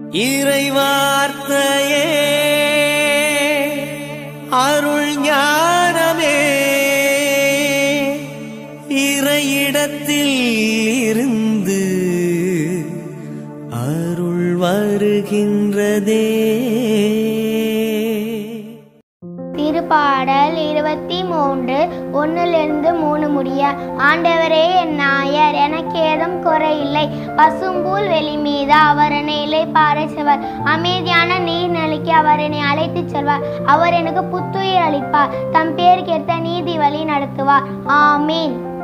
இறைவார்த்தையே அருள் ஞானமே இறையிடத்தில் இருந்து அருள் வருகின்றதே திருப்பாடல் இருபத்தி மூன்று ஒன்னிலிருந்து மூணு முடிய ஆண்டவரே என் நாயர் எனக்கு ஏதும் குறையில்லை பசும்பூல் வெளி மீது அவர் என்னை இலைப்பாறை செல்வார் அமைதியான நீர்நிலைக்கு அவர் என்னை அழைத்துச் செல்வார் அவர் எனக்கு புத்துயிர் அளிப்பார் தம் பேருக்கேற்ற நீதி வழி நடத்துவார் ஆமீன்